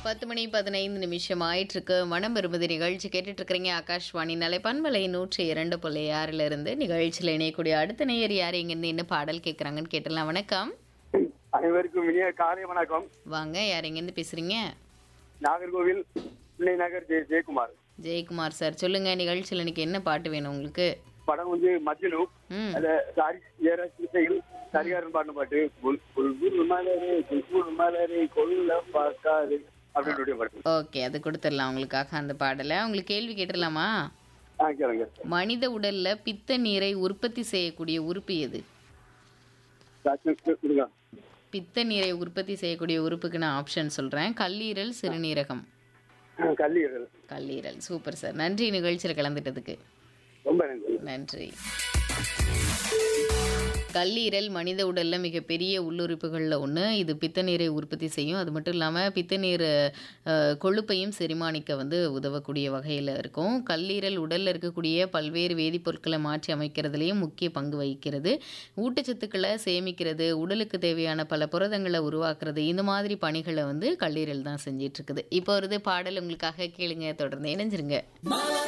பத்து மணி பதினைந்து நிமிஷம் ஆயிட்டு இருக்கு மனம் விரும்புது நிகழ்ச்சி கேட்டுட்டு இருக்கிறீங்க ஆகாஷ்வாணி நிலைப்பண்பலை நூற்றி இரண்டு புள்ளி ஆறுல இருந்து நிகழ்ச்சியில் இணையக்கூடிய அடுத்த நேயர் யார் இங்கிருந்து என்ன பாடல் கேட்குறாங்கன்னு கேட்டலாம் வணக்கம் அனைவருக்கும் இனிய காலை வணக்கம் வாங்க யார் எங்கேருந்து பேசுறீங்க நாகர்கோவில் பிள்ளை நகர் ஜெய ஜெயக்குமார் ஜெயக்குமார் சார் சொல்லுங்க நிகழ்ச்சியில் இன்னைக்கு என்ன பாட்டு வேணும் உங்களுக்கு படம் வந்து மஜ்னு ம் அத சாரி ஏற இசையில் சரிகாரன் பாடின பாட்டு புல் புல் புல் மலரே புல் புல் மலரே கொல்ல பார்க்காது அப்படின்னுடைய பாட்டு ஓகே அது கொடுத்துடலாம் உங்களுக்காக அந்த பாடலை உங்களுக்கு கேள்வி கேட்டுடலாமா ஆ கேளுங்க மனித உடல்ல பித்த நீரை உற்பத்தி செய்யக்கூடிய உறுப்பு எது சாட்சி கொடுங்க பித்த நீரை உற்பத்தி செய்யக்கூடிய உறுப்புக்கு நான் ஆப்ஷன் சொல்றேன் கல்லீரல் சிறுநீரகம் கல்லீரல் கல்லீரல் சூப்பர் சார் நன்றி நிகழ்ச்சியில் கலந்துட்டதுக்கு ரொம்ப நன்றி நன்றி கல்லீரல் மனித உடல்ல மிகப்பெரிய உள்ளுறுப்புகளில் ஒன்று இது பித்த நீரை உற்பத்தி செய்யும் அது மட்டும் இல்லாமல் பித்த நீர் அஹ், கொழுப்பையும் செரிமானிக்க வந்து உதவக்கூடிய வகையில் இருக்கும் கல்லீரல் உடலில் இருக்கக்கூடிய பல்வேறு வேதிப்பொருட்களை மாற்றி அமைக்கிறதுலையும் முக்கிய பங்கு வகிக்கிறது ஊட்டச்சத்துக்களை சேமிக்கிறது உடலுக்கு தேவையான பல புரதங்களை உருவாக்குறது இந்த மாதிரி பணிகளை வந்து கல்லீரல் தான் செஞ்சிட்டு இருக்குது இப்போ வருது பாடல் உங்களுக்காக கேளுங்க தொடர்ந்து இணைஞ்சிருங்க